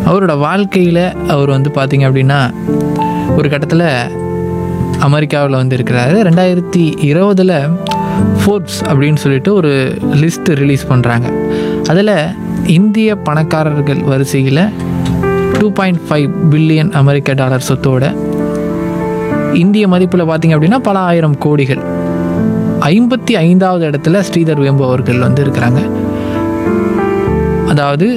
அவரோட வாழ்க்கையில் அவர் வந்து பார்த்திங்க அப்படின்னா ஒரு கட்டத்தில் அமெரிக்காவில் வந்து இருக்கிறாரு ரெண்டாயிரத்தி இருபதில் ஃபோர்ப்ஸ் அப்படின்னு சொல்லிட்டு ஒரு லிஸ்ட் ரிலீஸ் பண்ணுறாங்க அதில் இந்திய பணக்காரர்கள் வரிசையில் டூ பாயிண்ட் ஃபைவ் பில்லியன் அமெரிக்க டாலர் சொத்தோட இந்திய மதிப்பில் பார்த்தீங்க அப்படின்னா பல ஆயிரம் கோடிகள் ஐம்பத்தி ஐந்தாவது இடத்துல ஸ்ரீதர் வேம்பு அவர்கள் வந்து இருக்கிறாங்க அதாவது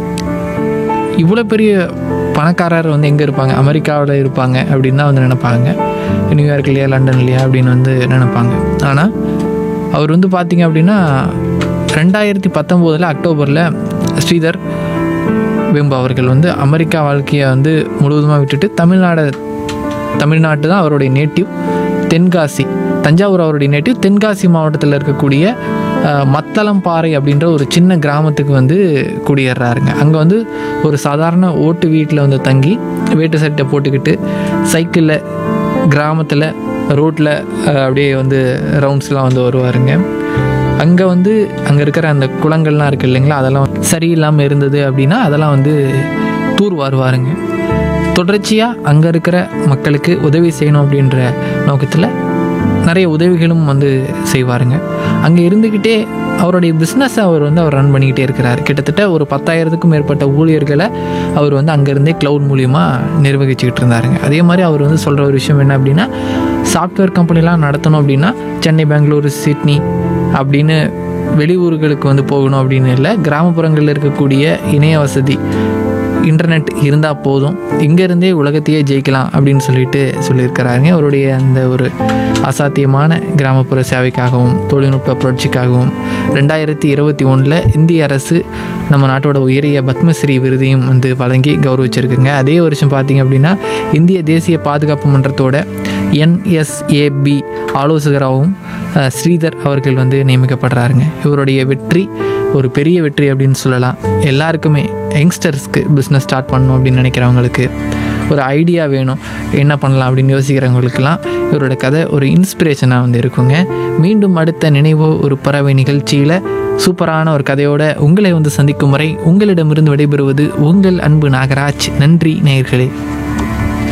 இவ்வளோ பெரிய பணக்காரர் வந்து எங்கே இருப்பாங்க அமெரிக்காவில் இருப்பாங்க அப்படின்னு தான் வந்து நினைப்பாங்க நியூயார்க்லையா லண்டன்லையா அப்படின்னு வந்து நினைப்பாங்க ஆனால் அவர் வந்து பார்த்தீங்க அப்படின்னா ரெண்டாயிரத்தி பத்தொம்போதில் அக்டோபரில் ஸ்ரீதர் வேம்பு அவர்கள் வந்து அமெரிக்கா வாழ்க்கையை வந்து முழுவதுமாக விட்டுட்டு தமிழ்நாடு தமிழ்நாட்டு தான் அவருடைய நேட்டிவ் தென்காசி தஞ்சாவூர் அவருடைய நேட்டிவ் தென்காசி மாவட்டத்தில் இருக்கக்கூடிய அஹ், மத்தளம்பாறை அப்படின்ற ஒரு சின்ன கிராமத்துக்கு வந்து குடியேறாருங்க அங்கே வந்து ஒரு சாதாரண ஓட்டு வீட்டில் வந்து தங்கி வேட்டு சட்டை போட்டுக்கிட்டு சைக்கிளில் கிராமத்தில் ரோட்டில் அப்படியே வந்து ரவுண்ட்ஸ்லாம் வந்து வருவாருங்க அங்கே வந்து அங்கே இருக்கிற அந்த குளங்கள்லாம் இருக்குது இல்லைங்களா அதெல்லாம் சரியில்லாமல் இருந்தது அப்படின்னா அதெல்லாம் வந்து தூர் வருவாருங்க தொடர்ச்சியாக அங்கே இருக்கிற மக்களுக்கு உதவி செய்யணும் அப்படின்ற நோக்கத்தில் நிறைய உதவிகளும் வந்து செய்வாருங்க அங்கே இருந்துக்கிட்டே அவருடைய பிஸ்னஸை அவர் வந்து அவர் ரன் பண்ணிக்கிட்டே இருக்கிறார் கிட்டத்தட்ட ஒரு பத்தாயிரத்துக்கும் மேற்பட்ட ஊழியர்களை அவர் வந்து அங்கேருந்தே க்ளவுட் மூலியமாக நிர்வகிச்சுக்கிட்டு இருந்தாருங்க அதே மாதிரி அவர் வந்து சொல்கிற ஒரு விஷயம் என்ன அப்படின்னா சாஃப்ட்வேர் கம்பெனிலாம் நடத்தணும் அப்படின்னா சென்னை பெங்களூரு சிட்னி அப்படின்னு வெளியூர்களுக்கு வந்து போகணும் அப்படின்னு இல்லை கிராமப்புறங்களில் இருக்கக்கூடிய இணைய வசதி இன்டர்நெட் இருந்தால் போதும் இங்கேருந்தே உலகத்தையே ஜெயிக்கலாம் அப்படின்னு சொல்லிட்டு சொல்லியிருக்கிறாருங்க அவருடைய அந்த ஒரு அசாத்தியமான கிராமப்புற சேவைக்காகவும் தொழில்நுட்ப புரட்சிக்காகவும் ரெண்டாயிரத்தி இருபத்தி ஒன்றில் இந்திய அரசு நம்ம நாட்டோட உயரிய பத்மஸ்ரீ விருதையும் வந்து வழங்கி கௌரவிச்சிருக்குங்க அதே வருஷம் பார்த்தீங்க அப்படின்னா இந்திய தேசிய பாதுகாப்பு மன்றத்தோட என்எஸ்ஏபி ஆலோசகராகவும் அஹ், ஸ்ரீதர் அவர்கள் வந்து நியமிக்கப்படுறாருங்க இவருடைய வெற்றி ஒரு பெரிய வெற்றி அப்படின்னு சொல்லலாம் எல்லாருக்குமே யங்ஸ்டர்ஸ்க்கு பிஸ்னஸ் ஸ்டார்ட் பண்ணணும் அப்படின்னு நினைக்கிறவங்களுக்கு ஒரு ஐடியா வேணும் என்ன பண்ணலாம் அப்படின்னு யோசிக்கிறவங்களுக்கெல்லாம் இவரோட கதை ஒரு இன்ஸ்பிரேஷனாக வந்து இருக்குங்க மீண்டும் அடுத்த நினைவோ ஒரு பறவை நிகழ்ச்சியில் சூப்பரான ஒரு கதையோட உங்களை வந்து சந்திக்கும் வரை உங்களிடமிருந்து விடைபெறுவது உங்கள் அன்பு நாகராஜ் நன்றி நேயர்களே